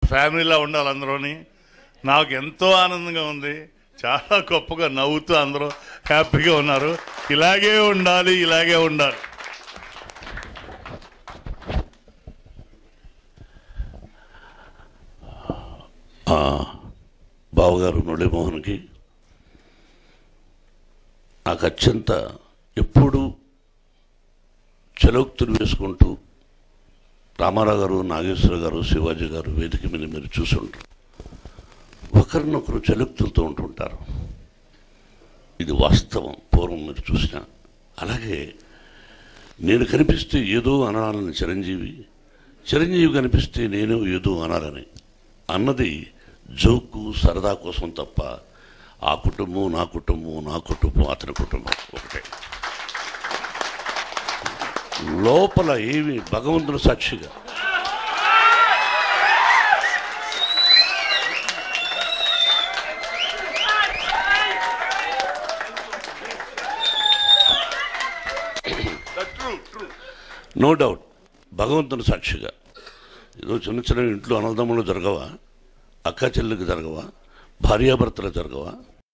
ఫ్యామిలీలా ఉండాలి అందరూని నాకు ఎంతో ఆనందంగా ఉంది చాలా గొప్పగా నవ్వుతూ అందరూ హ్యాపీగా ఉన్నారు ఇలాగే ఉండాలి ఇలాగే ఉండాలి బావగారు మురళీమోహన్కి నాకు అత్యంత ఎప్పుడు చలోక్తులు వేసుకుంటూ రామారావు గారు నాగేశ్వర గారు శివాజీ గారు వేదిక మీద మీరు చూసుంటారు ఒకరినొకరు చలోక్తులతో ఉంటుంటారు ఇది వాస్తవం పూర్వం మీరు చూసిన అలాగే నేను కనిపిస్తే ఏదో అనాలని చిరంజీవి చిరంజీవి కనిపిస్తే నేను ఏదో అనాలని అన్నది జోకు సరదా కోసం తప్ప ఆ కుటుంబం నా కుటుంబం నా కుటుంబం అతని కుటుంబం ఒకటే లోపల ఏమి భగవంతుడు సాక్షిగా నో డౌట్ భగవంతుని సాక్షిగా ఏదో చిన్న చిన్న ఇంట్లో అన్నదమ్ములు జరగవా అక్క చెల్లెలకు జరగవా భార్యాభర్తలు జరగవా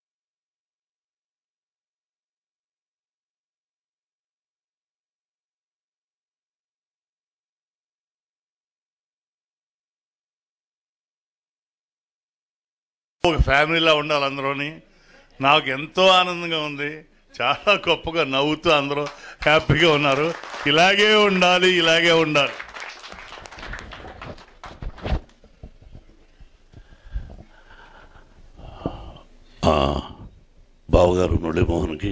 ఒక ఫ్యామిలీలా ఉండాలి అందరూని నాకు ఎంతో ఆనందంగా ఉంది చాలా గొప్పగా నవ్వుతూ అందరూ హ్యాపీగా ఉన్నారు ఇలాగే ఉండాలి ఇలాగే ఉండాలి బావగారు మురళీమోహన్కి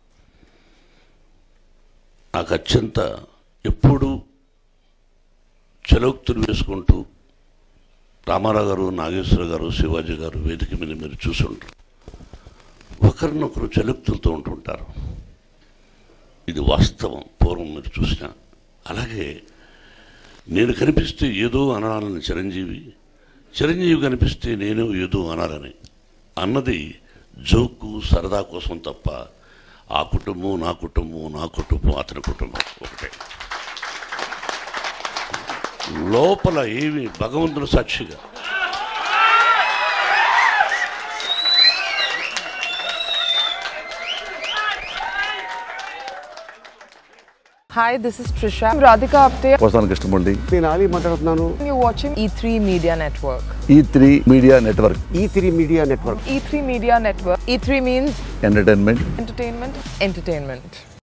నాకు అత్యంత ఎప్పుడు చలోక్తులు వేసుకుంటూ రామారావు గారు నాగేశ్వర గారు శివాజీ గారు వేదిక మీద మీరు చూసుంటారు ఒకరినొకరు చలోక్తులతో ఉంటుంటారు ఇది వాస్తవం పూర్వం మీరు చూసిన అలాగే నేను కనిపిస్తే ఏదో అనాలని చిరంజీవి చిరంజీవి కనిపిస్తే నేను ఏదో అనాలని అన్నది జోకు సరదా కోసం తప్ప ఆ కుటుంబం నా కుటుంబం నా కుటుంబం అతని కుటుంబం ఒకటే లోపల ఏమి భగవంతుడు సాక్షిగా Hi, this is Trisha. I'm Radhika Apte. వస్తాను కృష్ణమూర్తి నేను ఆలీ మాట్లాడుతున్నాను You're watching E3 Media Network. E three media network E three media network E3 Media Network. E3 means entertainment entertainment, entertainment.